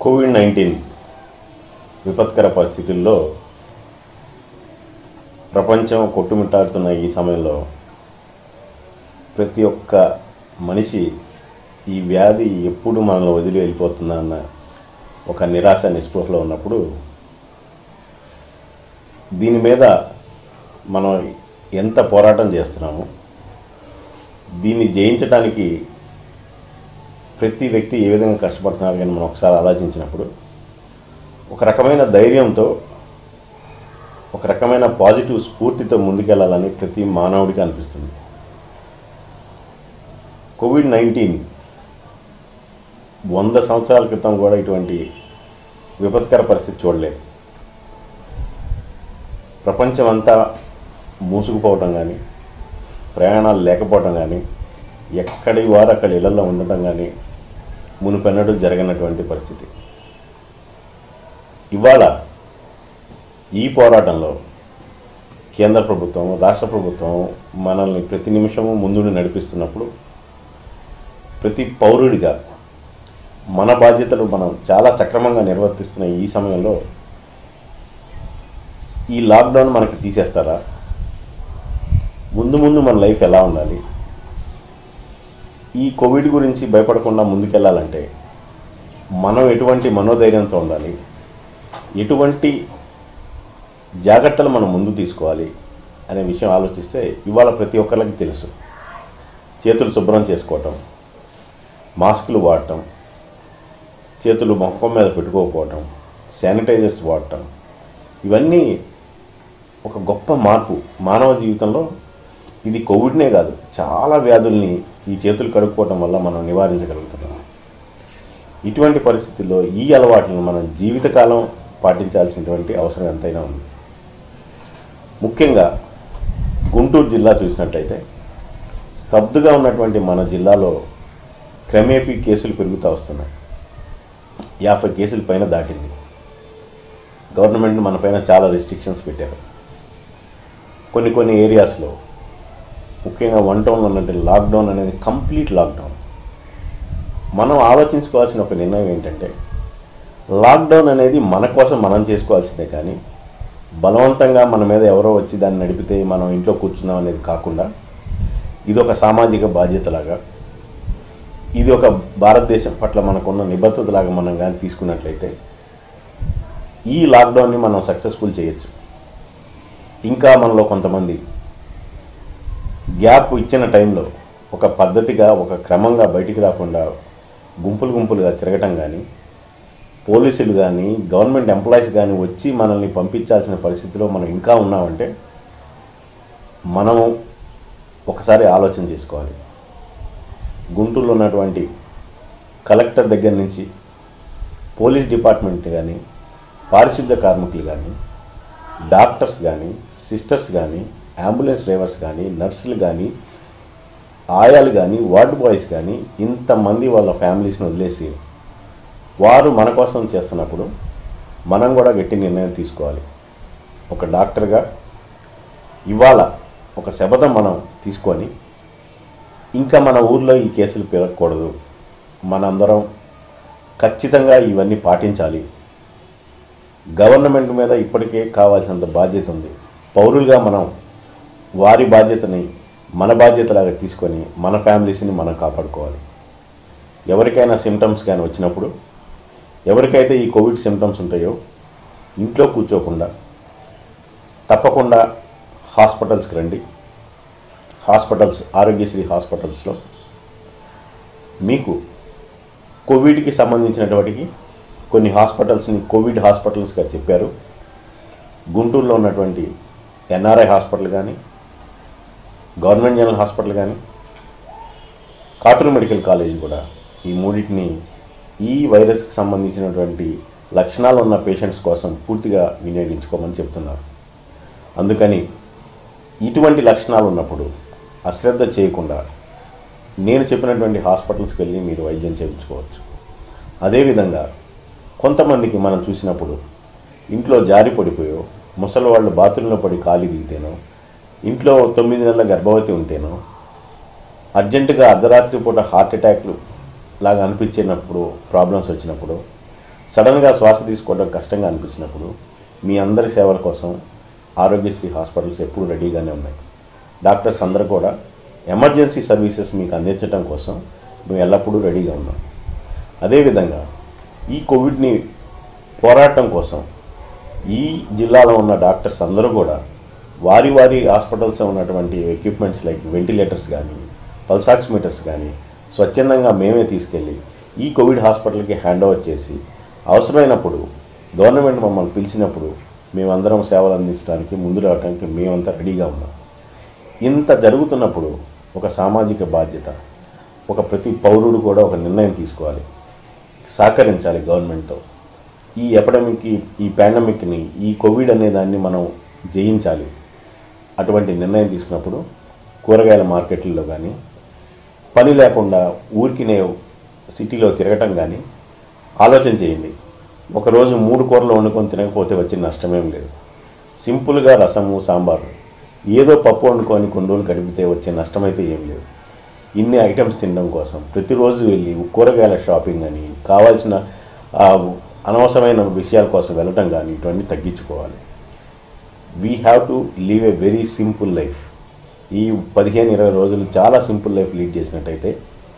Covid nineteen విపత్కర పరిస్థితుల్లో ప్రపంచం కొట్టుమిట్టాడుతున్న ఈ సమయంలో ప్రతి ఒక్క మనిషి ఈ వ్యాధి ఎప్పుడు మనల్ని వదిలి వెళ్ళిపోతుందా అన్న ఒక నిరాశ నిస్పృహలో ఉన్నప్పుడు దీని మీద మనం ఎంత పోరాటం చేస్తున్నాము దీన్ని జయించడానికి ప్రతి వ్యక్తి ఏ విధంగా కష్టపడుతున్నారు కానీ మనం ఒకసారి ఆలోచించినప్పుడు ఒక రకమైన ధైర్యంతో ఒక రకమైన పాజిటివ్ స్ఫూర్తితో ముందుకెళ్లాలని ప్రతి మానవుడికి అనిపిస్తుంది కోవిడ్ నైన్టీన్ వంద సంవత్సరాల క్రితం కూడా ఇటువంటి విపత్కర పరిస్థితి చూడలేదు ప్రపంచం అంతా మూసుకుపోవటం కానీ ప్రయాణాలు లేకపోవటం కానీ ఎక్కడి వారు అక్కడ ఇళ్లలో ఉండటం కానీ మునుపెన్నడూ జరగనటువంటి పరిస్థితి ఇవాళ ఈ పోరాటంలో కేంద్ర ప్రభుత్వం రాష్ట్ర ప్రభుత్వం మనల్ని ప్రతి నిమిషము ముందుండి నడిపిస్తున్నప్పుడు ప్రతి పౌరుడిగా మన బాధ్యతలు మనం చాలా సక్రమంగా నిర్వర్తిస్తున్న ఈ సమయంలో ఈ లాక్డౌన్ మనకి తీసేస్తారా ముందు ముందు మన లైఫ్ ఎలా ఉండాలి ఈ కోవిడ్ గురించి భయపడకుండా ముందుకెళ్ళాలంటే మనం ఎటువంటి మనోధైర్యంతో ఉండాలి ఎటువంటి జాగ్రత్తలు మనం ముందు తీసుకోవాలి అనే విషయం ఆలోచిస్తే ఇవాళ ప్రతి ఒక్కరికి తెలుసు చేతులు శుభ్రం చేసుకోవటం మాస్కులు వాడటం చేతులు మొహం మీద పెట్టుకోకపోవటం శానిటైజర్స్ వాడటం ఇవన్నీ ఒక గొప్ప మార్పు మానవ జీవితంలో ఇది కోవిడ్నే కాదు చాలా వ్యాధుల్ని ఈ చేతులు కడుక్కోవటం వల్ల మనం నివారించగలుగుతున్నాం ఇటువంటి పరిస్థితుల్లో ఈ అలవాట్లను మనం జీవితకాలం పాటించాల్సినటువంటి అవసరం ఎంతైనా ఉంది ముఖ్యంగా గుంటూరు జిల్లా చూసినట్టయితే స్తబ్దుగా ఉన్నటువంటి మన జిల్లాలో క్రమేపీ కేసులు పెరుగుతూ వస్తున్నాయి యాభై కేసుల పైన దాటింది గవర్నమెంట్ మన పైన చాలా రెస్ట్రిక్షన్స్ పెట్టారు కొన్ని కొన్ని ఏరియాస్లో ముఖ్యంగా వన్ టౌన్లో ఉన్నట్టు లాక్డౌన్ అనేది కంప్లీట్ లాక్డౌన్ మనం ఆలోచించుకోవాల్సిన ఒక నిర్ణయం ఏంటంటే లాక్డౌన్ అనేది మన కోసం మనం చేసుకోవాల్సిందే కానీ బలవంతంగా మన మీద ఎవరో వచ్చి దాన్ని నడిపితే మనం ఇంట్లో కూర్చున్నాం అనేది కాకుండా ఇది ఒక సామాజిక బాధ్యతలాగా ఇది ఒక భారతదేశం పట్ల మనకున్న నిబద్ధతలాగా మనం కానీ తీసుకున్నట్లయితే ఈ లాక్డౌన్ని మనం సక్సెస్ఫుల్ చేయొచ్చు ఇంకా మనలో కొంతమంది గ్యాప్ ఇచ్చిన టైంలో ఒక పద్ధతిగా ఒక క్రమంగా బయటికి రాకుండా గుంపులు గుంపులుగా తిరగటం కానీ పోలీసులు కానీ గవర్నమెంట్ ఎంప్లాయీస్ కానీ వచ్చి మనల్ని పంపించాల్సిన పరిస్థితిలో మనం ఇంకా ఉన్నామంటే మనము ఒకసారి ఆలోచన చేసుకోవాలి గుంటూరులో ఉన్నటువంటి కలెక్టర్ దగ్గర నుంచి పోలీస్ డిపార్ట్మెంట్ కానీ పారిశుద్ధ్య కార్మికులు కానీ డాక్టర్స్ కానీ సిస్టర్స్ కానీ అంబులెన్స్ డ్రైవర్స్ కానీ నర్సులు కానీ ఆయాలు కానీ వార్డ్ బాయ్స్ కానీ ఇంతమంది వాళ్ళ ఫ్యామిలీస్ని వదిలేసి వారు మన కోసం చేస్తున్నప్పుడు మనం కూడా గట్టి నిర్ణయం తీసుకోవాలి ఒక డాక్టర్గా ఇవాళ ఒక శబదం మనం తీసుకొని ఇంకా మన ఊర్లో ఈ కేసులు పెరగకూడదు మనందరం ఖచ్చితంగా ఇవన్నీ పాటించాలి గవర్నమెంట్ మీద ఇప్పటికే కావాల్సినంత బాధ్యత ఉంది పౌరులుగా మనం వారి బాధ్యతని మన బాధ్యతలాగా తీసుకొని మన ఫ్యామిలీస్ని మనం కాపాడుకోవాలి ఎవరికైనా సిమ్టమ్స్ కానీ వచ్చినప్పుడు ఎవరికైతే ఈ కోవిడ్ సిమ్టమ్స్ ఉంటాయో ఇంట్లో కూర్చోకుండా తప్పకుండా హాస్పిటల్స్కి రండి హాస్పిటల్స్ ఆరోగ్యశ్రీ హాస్పిటల్స్లో మీకు కోవిడ్కి సంబంధించినటువంటికి కొన్ని హాస్పిటల్స్ని కోవిడ్ హాస్పిటల్స్గా చెప్పారు గుంటూరులో ఉన్నటువంటి ఎన్ఆర్ఐ హాస్పిటల్ కానీ గవర్నమెంట్ జనరల్ హాస్పిటల్ కానీ కాటూరు మెడికల్ కాలేజ్ కూడా ఈ మూడింటిని ఈ వైరస్కి సంబంధించినటువంటి లక్షణాలు ఉన్న పేషెంట్స్ కోసం పూర్తిగా వినియోగించుకోమని చెప్తున్నారు అందుకని ఇటువంటి లక్షణాలు ఉన్నప్పుడు అశ్రద్ధ చేయకుండా నేను చెప్పినటువంటి హాస్పిటల్స్కి వెళ్ళి మీరు వైద్యం చేయించుకోవచ్చు అదేవిధంగా కొంతమందికి మనం చూసినప్పుడు ఇంట్లో జారి పడిపోయో ముసలి వాళ్ళు బాత్రూంలో పడి ఖాళీ దిగితేనో ఇంట్లో తొమ్మిది నెలల గర్భవతి ఉంటేనో అర్జెంటుగా అర్ధరాత్రి పూట హార్ట్ అటాక్లు లాగా అనిపించినప్పుడు ప్రాబ్లమ్స్ వచ్చినప్పుడు సడన్గా శ్వాస తీసుకోవడం కష్టంగా అనిపించినప్పుడు మీ అందరి సేవల కోసం ఆరోగ్యశ్రీ హాస్పిటల్స్ ఎప్పుడు రెడీగానే ఉన్నాయి డాక్టర్స్ అందరూ కూడా ఎమర్జెన్సీ సర్వీసెస్ మీకు అందించడం కోసం మేము ఎల్లప్పుడూ రెడీగా ఉన్నాం అదేవిధంగా ఈ కోవిడ్ని పోరాటం కోసం ఈ జిల్లాలో ఉన్న డాక్టర్స్ అందరూ కూడా వారి వారి హాస్పిటల్స్ ఉన్నటువంటి ఎక్విప్మెంట్స్ లైక్ వెంటిలేటర్స్ కానీ పల్స్ ఆక్సిమీటర్స్ కానీ స్వచ్ఛందంగా మేమే తీసుకెళ్ళి ఈ కోవిడ్ హాస్పిటల్కి హ్యాండ్ ఓవర్ చేసి అవసరమైనప్పుడు గవర్నమెంట్ మమ్మల్ని పిలిచినప్పుడు మేమందరం సేవలు అందించడానికి ముందు రావడానికి మేమంతా రెడీగా ఉన్నాం ఇంత జరుగుతున్నప్పుడు ఒక సామాజిక బాధ్యత ఒక ప్రతి పౌరుడు కూడా ఒక నిర్ణయం తీసుకోవాలి సహకరించాలి గవర్నమెంట్తో ఈ ఎపడమిక్కి ఈ పాండమిక్ని ఈ కోవిడ్ అనే దాన్ని మనం జయించాలి అటువంటి నిర్ణయం తీసుకున్నప్పుడు కూరగాయల మార్కెట్లలో కానీ పని లేకుండా ఊరికినే సిటీలో తిరగటం కానీ ఆలోచన చేయండి ఒకరోజు మూడు కూరలు వండుకొని తినకపోతే వచ్చిన నష్టమేం లేదు సింపుల్గా రసము సాంబారు ఏదో పప్పు వండుకొని కొన్ని రోజులు గడిపితే వచ్చే నష్టమైతే ఏం లేదు ఇన్ని ఐటమ్స్ తినడం కోసం ప్రతిరోజు వెళ్ళి కూరగాయల షాపింగ్ అని కావాల్సిన ఆ, అనవసరమైన విషయాల కోసం వెళ్ళటం కానీ ఇటువంటి తగ్గించుకోవాలి we have to leave a very simple life ఈ పదిహేను ఇరవై రోజులు చాలా సింపుల్ లైఫ్ లీడ్ చేసినట్టయితే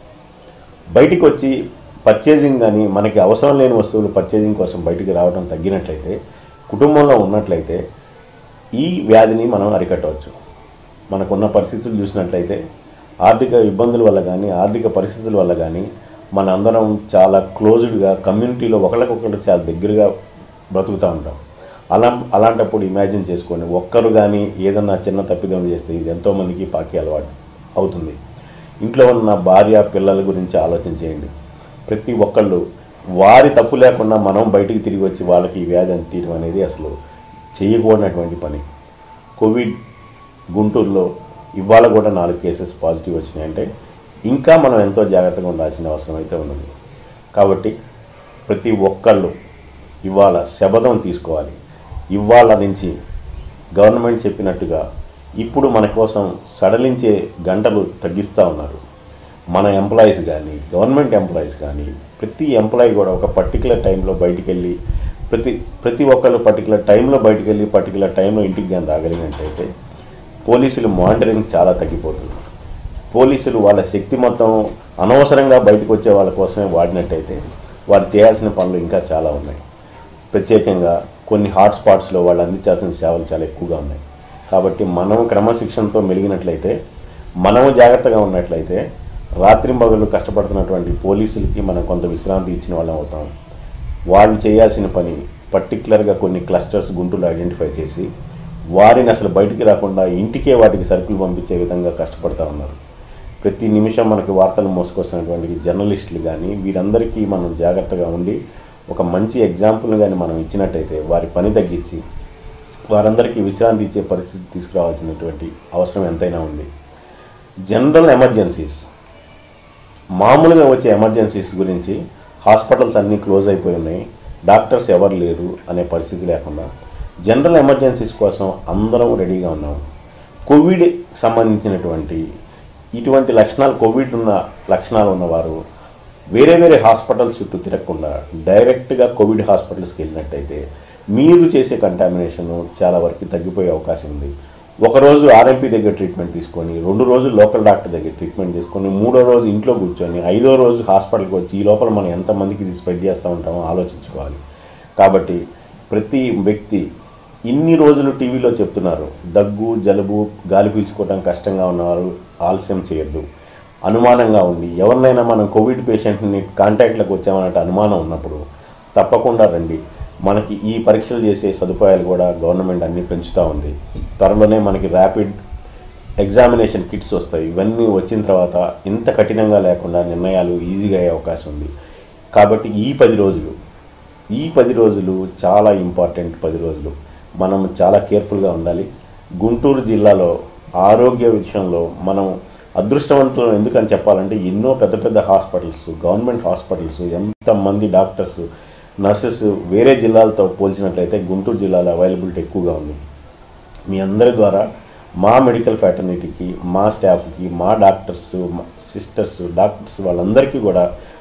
బయటికి వచ్చి పర్చేజింగ్ కానీ మనకి అవసరం లేని వస్తువులు పర్చేజింగ్ కోసం బయటికి రావడం తగ్గినట్లయితే కుటుంబంలో ఉన్నట్లయితే ఈ వ్యాధిని మనం అరికట్టవచ్చు మనకున్న పరిస్థితులు చూసినట్లయితే ఆర్థిక ఇబ్బందుల వల్ల కానీ ఆర్థిక పరిస్థితుల వల్ల కానీ మన అందరం చాలా క్లోజ్డ్గా కమ్యూనిటీలో ఒకరికొకరు చాలా దగ్గరగా బ్రతుకుతూ ఉంటాం అలా అలాంటప్పుడు ఇమాజిన్ చేసుకోండి ఒక్కరు కానీ ఏదన్నా చిన్న తప్పిదం చేస్తే ఇది ఎంతోమందికి పాకి అలవాటు అవుతుంది ఇంట్లో ఉన్న భార్య పిల్లల గురించి ఆలోచన చేయండి ప్రతి ఒక్కళ్ళు వారి తప్పు లేకుండా మనం బయటికి తిరిగి వచ్చి వాళ్ళకి ఈ వ్యాధి తీయడం అనేది అసలు చేయకూడనటువంటి పని కోవిడ్ గుంటూరులో ఇవాళ కూడా నాలుగు కేసెస్ పాజిటివ్ వచ్చినాయంటే ఇంకా మనం ఎంతో జాగ్రత్తగా ఉండాల్సిన అవసరం అయితే ఉన్నది కాబట్టి ప్రతి ఒక్కళ్ళు ఇవాళ శబదం తీసుకోవాలి ఇవాళ నుంచి గవర్నమెంట్ చెప్పినట్టుగా ఇప్పుడు మన కోసం సడలించే గంటలు తగ్గిస్తూ ఉన్నారు మన ఎంప్లాయీస్ కానీ గవర్నమెంట్ ఎంప్లాయీస్ కానీ ప్రతి ఎంప్లాయీ కూడా ఒక పర్టికులర్ టైంలో బయటికి వెళ్ళి ప్రతి ప్రతి ఒక్కళ్ళు పర్టికులర్ టైంలో బయటికి వెళ్ళి పర్టికులర్ టైంలో ఇంటికి కానీ రాగలిగినట్టయితే పోలీసులు మానిటరింగ్ చాలా తగ్గిపోతుంది పోలీసులు వాళ్ళ శక్తి మొత్తం అనవసరంగా బయటకు వచ్చే వాళ్ళ కోసమే వాడినట్టయితే వారు చేయాల్సిన పనులు ఇంకా చాలా ఉన్నాయి ప్రత్యేకంగా కొన్ని హాట్స్పాట్స్లో వాళ్ళు అందించాల్సిన సేవలు చాలా ఎక్కువగా ఉన్నాయి కాబట్టి మనం క్రమశిక్షణతో మెలిగినట్లయితే మనము జాగ్రత్తగా ఉన్నట్లయితే రాత్రింబగళ్ళు కష్టపడుతున్నటువంటి పోలీసులకి మనం కొంత విశ్రాంతి ఇచ్చిన వాళ్ళం అవుతాం వాళ్ళు చేయాల్సిన పని పర్టికులర్గా కొన్ని క్లస్టర్స్ గుంటూరు ఐడెంటిఫై చేసి వారిని అసలు బయటికి రాకుండా ఇంటికే వాటికి సరుకులు పంపించే విధంగా కష్టపడతా ఉన్నారు ప్రతి నిమిషం మనకి వార్తలు మోసుకొస్తున్నటువంటి జర్నలిస్టులు కానీ వీరందరికీ మనం జాగ్రత్తగా ఉండి ఒక మంచి ఎగ్జాంపుల్ కానీ మనం ఇచ్చినట్టయితే వారి పని తగ్గించి వారందరికీ విశ్రాంతి ఇచ్చే పరిస్థితి తీసుకురావాల్సినటువంటి అవసరం ఎంతైనా ఉంది జనరల్ ఎమర్జెన్సీస్ మామూలుగా వచ్చే ఎమర్జెన్సీస్ గురించి హాస్పిటల్స్ అన్నీ క్లోజ్ అయిపోయి ఉన్నాయి డాక్టర్స్ ఎవరు లేరు అనే పరిస్థితి లేకుండా జనరల్ ఎమర్జెన్సీస్ కోసం అందరం రెడీగా ఉన్నాం కోవిడ్ సంబంధించినటువంటి ఇటువంటి లక్షణాలు కోవిడ్ ఉన్న లక్షణాలు ఉన్నవారు వేరే వేరే హాస్పిటల్స్ చుట్టూ తిరగకుండా డైరెక్ట్గా కోవిడ్ హాస్పిటల్స్కి వెళ్ళినట్టయితే మీరు చేసే కంటామినేషన్ చాలా వరకు తగ్గిపోయే అవకాశం ఉంది ఒకరోజు ఆర్ఎంపీ దగ్గర ట్రీట్మెంట్ తీసుకొని రెండు రోజులు లోకల్ డాక్టర్ దగ్గర ట్రీట్మెంట్ తీసుకొని మూడో రోజు ఇంట్లో కూర్చొని ఐదో రోజు హాస్పిటల్కి వచ్చి ఈ లోపల మనం ఎంతమందికి ఇది స్ప్రెడ్ చేస్తూ ఉంటామో ఆలోచించుకోవాలి కాబట్టి ప్రతి వ్యక్తి ఇన్ని రోజులు టీవీలో చెప్తున్నారు దగ్గు జలుబు గాలి పీల్చుకోవడం కష్టంగా ఉన్నవారు ఆలస్యం చేయొద్దు అనుమానంగా ఉంది ఎవరినైనా మనం కోవిడ్ పేషెంట్ని కాంటాక్ట్లోకి వచ్చామన్నట్టు అనుమానం ఉన్నప్పుడు తప్పకుండా రండి మనకి ఈ పరీక్షలు చేసే సదుపాయాలు కూడా గవర్నమెంట్ అన్ని పెంచుతూ ఉంది త్వరలోనే మనకి ర్యాపిడ్ ఎగ్జామినేషన్ కిట్స్ వస్తాయి ఇవన్నీ వచ్చిన తర్వాత ఇంత కఠినంగా లేకుండా నిర్ణయాలు ఈజీగా అయ్యే అవకాశం ఉంది కాబట్టి ఈ పది రోజులు ఈ పది రోజులు చాలా ఇంపార్టెంట్ పది రోజులు మనం చాలా కేర్ఫుల్గా ఉండాలి గుంటూరు జిల్లాలో ఆరోగ్య విషయంలో మనం అదృష్టవంతులు ఎందుకని చెప్పాలంటే ఎన్నో పెద్ద పెద్ద హాస్పిటల్స్ గవర్నమెంట్ హాస్పిటల్స్ ఎంతమంది డాక్టర్స్ నర్సెస్ వేరే జిల్లాలతో పోల్చినట్లయితే గుంటూరు జిల్లాలో అవైలబిలిటీ ఎక్కువగా ఉంది మీ అందరి ద్వారా మా మెడికల్ ఫ్యాటర్నిటీకి మా స్టాఫ్కి మా డాక్టర్స్ మా సిస్టర్స్ డాక్టర్స్ వాళ్ళందరికీ కూడా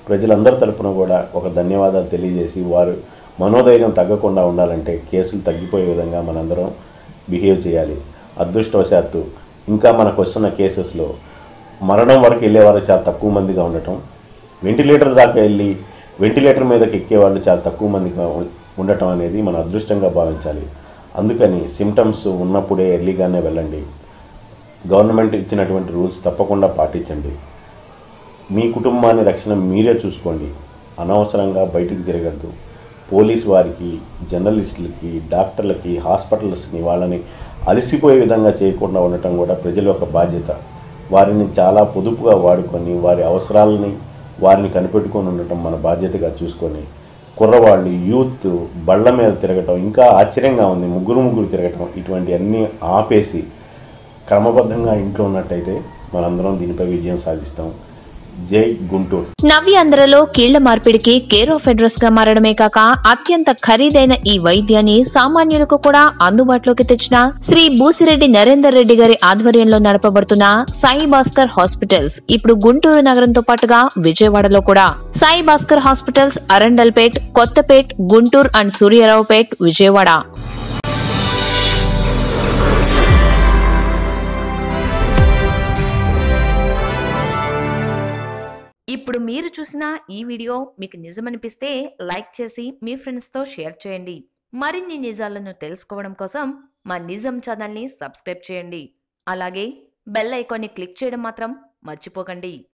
ప్రజలందరి తరపున కూడా ఒక ధన్యవాదాలు తెలియజేసి వారు మనోధైర్యం తగ్గకుండా ఉండాలంటే కేసులు తగ్గిపోయే విధంగా మనందరం బిహేవ్ చేయాలి అదృష్టవశాత్తు ఇంకా మనకు వస్తున్న కేసెస్లో మరణం వరకు వెళ్ళేవారు చాలా తక్కువ మందిగా ఉండటం వెంటిలేటర్ దాకా వెళ్ళి వెంటిలేటర్ మీదకి ఎక్కేవాళ్ళు చాలా తక్కువ మందిగా ఉం- ఉండటం అనేది మన అదృష్టంగా భావించాలి అందుకని సిమ్టమ్స్ ఉన్నప్పుడే ఎర్లీగానే వెళ్ళండి గవర్నమెంట్ ఇచ్చినటువంటి రూల్స్ తప్పకుండా పాటించండి మీ కుటుంబాన్ని రక్షణ మీరే చూసుకోండి అనవసరంగా బయటికి తిరగద్దు పోలీస్ వారికి జర్నలిస్టులకి డాక్టర్లకి హాస్పిటల్స్ని వాళ్ళని అలసిపోయే విధంగా చేయకుండా ఉండటం కూడా ప్రజల యొక్క బాధ్యత వారిని చాలా పొదుపుగా వాడుకొని వారి అవసరాలని వారిని కనిపెట్టుకొని ఉండటం మన బాధ్యతగా చూసుకొని కుర్రవాళ్ళు యూత్ బళ్ళ మీద తిరగటం ఇంకా ఆశ్చర్యంగా ఉంది ముగ్గురు ముగ్గురు తిరగటం ఇటువంటి అన్నీ ఆపేసి క్రమబద్ధంగా ఇంట్లో ఉన్నట్టయితే మనందరం దీనిపై విజయం సాధిస్తాం జై గుంటూరు నవ్యాంధ్రలో కీళ్ల మార్పిడికి కేర్ ఆఫ్ అడ్రస్ గా మారడమే కాక అత్యంత ఖరీదైన ఈ వైద్యాన్ని సామాన్యులకు కూడా అందుబాటులోకి తెచ్చిన శ్రీ బూసిరెడ్డి నరేందర్ రెడ్డి గారి ఆధ్వర్యంలో నడపబడుతున్న సాయి భాస్కర్ హాస్పిటల్స్ ఇప్పుడు గుంటూరు నగరంతో పాటుగా విజయవాడలో కూడా సాయి భాస్కర్ హాస్పిటల్స్ అరండల్పేట్ కొత్తపేట్ గుంటూరు అండ్ సూర్యారావుపేట్ విజయవాడ ఇప్పుడు మీరు చూసిన ఈ వీడియో మీకు నిజమనిపిస్తే లైక్ చేసి మీ ఫ్రెండ్స్తో షేర్ చేయండి మరిన్ని నిజాలను తెలుసుకోవడం కోసం మా నిజం ఛానల్ని సబ్స్క్రైబ్ చేయండి అలాగే బెల్ ఐకాన్ని క్లిక్ చేయడం మాత్రం మర్చిపోకండి